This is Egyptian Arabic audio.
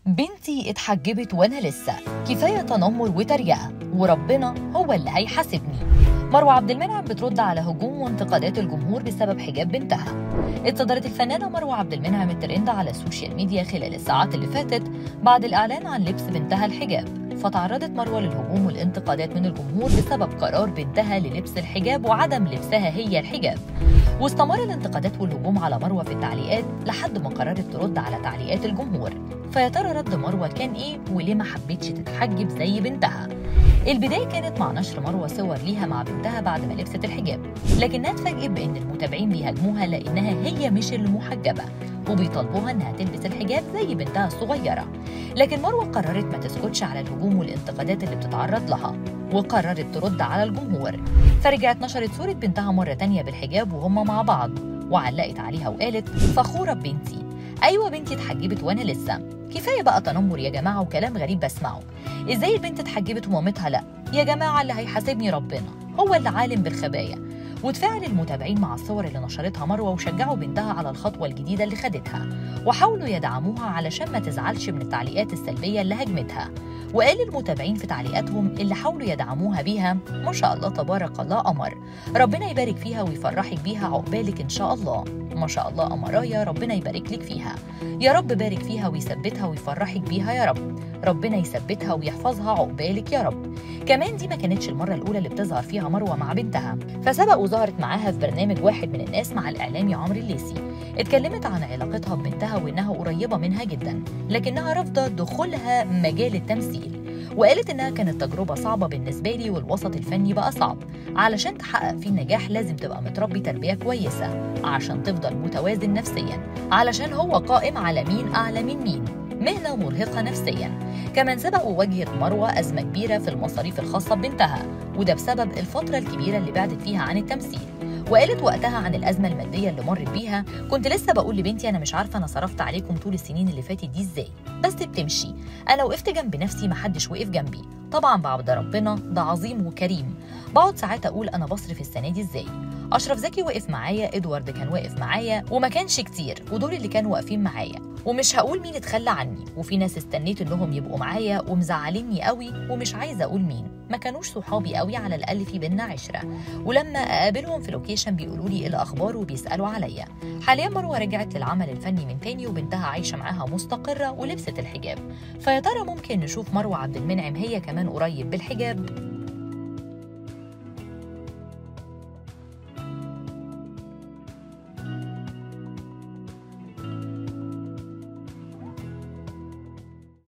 بنتي اتحجبت وانا لسه كفايه تنمر وتريقه وربنا هو اللي هيحاسبني مروه عبد المنعم بترد على هجوم وانتقادات الجمهور بسبب حجاب بنتها اتصدرت الفنانه مروه عبد المنعم الترند على السوشيال ميديا خلال الساعات اللي فاتت بعد الاعلان عن لبس بنتها الحجاب فتعرضت مروه للهجوم والانتقادات من الجمهور بسبب قرار بنتها للبس الحجاب وعدم لبسها هي الحجاب واستمر الانتقادات والهجوم على مروه في التعليقات لحد ما قررت ترد على تعليقات الجمهور فيا ترى رد مروه كان ايه وليه ما حبتش تتحجب زي بنتها البداية كانت مع نشر مروة صور ليها مع بنتها بعد ما لبست الحجاب لكنها اتفاجئت بأن المتابعين بيهاجموها لأنها هي مش المحجبة وبيطالبوها انها تلبس الحجاب زي بنتها الصغيرة لكن مروة قررت ما تسكتش على الهجوم والانتقادات اللي بتتعرض لها وقررت ترد على الجمهور فرجعت نشرت صورة بنتها مرة تانية بالحجاب وهم مع بعض وعلقت عليها وقالت فخورة ببنتي أيوة بنتي اتحجبت وأنا لسه كفاية بقى تنمر يا جماعة وكلام غريب بسمعه إزاي البنت اتحجبت ومامتها لأ يا جماعة اللي هيحاسبني ربنا هو اللي عالم بالخبايا وتفاعل المتابعين مع الصور اللي نشرتها مروه وشجعوا بنتها على الخطوه الجديده اللي خدتها وحاولوا يدعموها علشان ما تزعلش من التعليقات السلبيه اللي هاجمتها وقال المتابعين في تعليقاتهم اللي حاولوا يدعموها بيها ما شاء الله تبارك الله قمر ربنا يبارك فيها ويفرحك بيها عقبالك ان شاء الله ما شاء الله قمرايا ربنا يبارك لك فيها يا رب بارك فيها ويثبتها ويفرحك بيها يا رب ربنا يثبتها ويحفظها عقبالك يا رب كمان دي ما كانتش المرة الأولى اللي بتظهر فيها مروة مع بنتها فسبق وظهرت معاها في برنامج واحد من الناس مع الإعلامي عمرو الليسي اتكلمت عن علاقتها ببنتها وإنها قريبة منها جدا لكنها رافضة دخولها مجال التمثيل وقالت إنها كانت تجربة صعبة بالنسبة لي والوسط الفني بقى صعب علشان تحقق فيه النجاح لازم تبقى متربي تربية كويسة عشان تفضل متوازن نفسيا علشان هو قائم على مين أعلى من مين مهنة مرهقة نفسيا كمان سبق وواجهت مروة أزمة كبيرة في المصاريف الخاصة ببنتها وده بسبب الفترة الكبيرة اللي بعدت فيها عن التمثيل وقالت وقتها عن الأزمة المادية اللي مرت بيها كنت لسه بقول لبنتي أنا مش عارفة أنا صرفت عليكم طول السنين اللي فاتت دي إزاي بس بتمشي أنا وقفت جنب نفسي محدش وقف جنبي طبعا بعد ربنا ده عظيم وكريم بقعد ساعات أقول أنا بصرف السنة دي إزاي أشرف زكي وقف معايا إدوارد كان واقف معايا وما كانش كتير ودول اللي كانوا واقفين معايا ومش هقول مين اتخلى عني وفي ناس استنيت انهم يبقوا معايا ومزعليني قوي ومش عايزه اقول مين ما كانوش صحابي قوي على الاقل في بينا عشره ولما اقابلهم في لوكيشن بيقولوا لي ايه الاخبار وبيسالوا عليا حاليا مروه رجعت للعمل الفني من تاني وبنتها عايشه معاها مستقره ولبست الحجاب فيا ترى ممكن نشوف مروه عبد المنعم هي كمان قريب بالحجاب